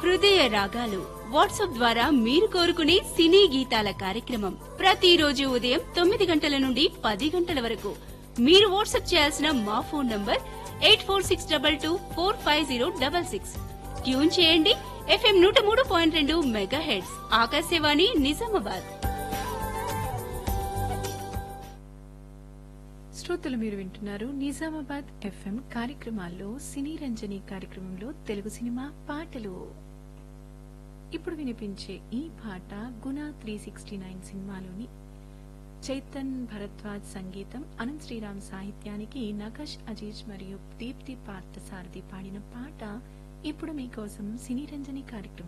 హృదయ రాగాలు వాట్సాప్ ద్వారా మీరు కోరుకునే సినీ గీతాల కార్యక్రమం ప్రతిరోజు ఉదయం తొమ్మిది గంటల నుండి పది గంటల వరకు మీరు వాట్సాప్ చేయాల్సిన మా phone number eight four six double two four five zero double six tune చేయండి ఎఫ్ఎం నూట మూడు పాయింట్ రెండు మెగా హెడ్స్ ఆకాశవాణి నిజామాబాద్ శ్రోతలు మీరు వింటున్నారు నిజామాబాద్ ఎఫ్ఎం కార్యక్రమాల్లో సినీ రంజని కార్యక్రమంలో తెలుగు సినిమా పాటలు ఇప్పుడు వినిపించే ఈ పాట గుణ త్రీ సిక్స్టీ నైన్ సినిమాలోని చైతన్ భరద్వాజ్ సంగీతం అనంత్ శ్రీరామ్ సాహిత్యానికి నకష్ అజీజ్ మరియు దీప్తి పార్థసారథి పాడిన పాట ఇప్పుడు మీకోసం సినీ రంజని కార్యక్రమం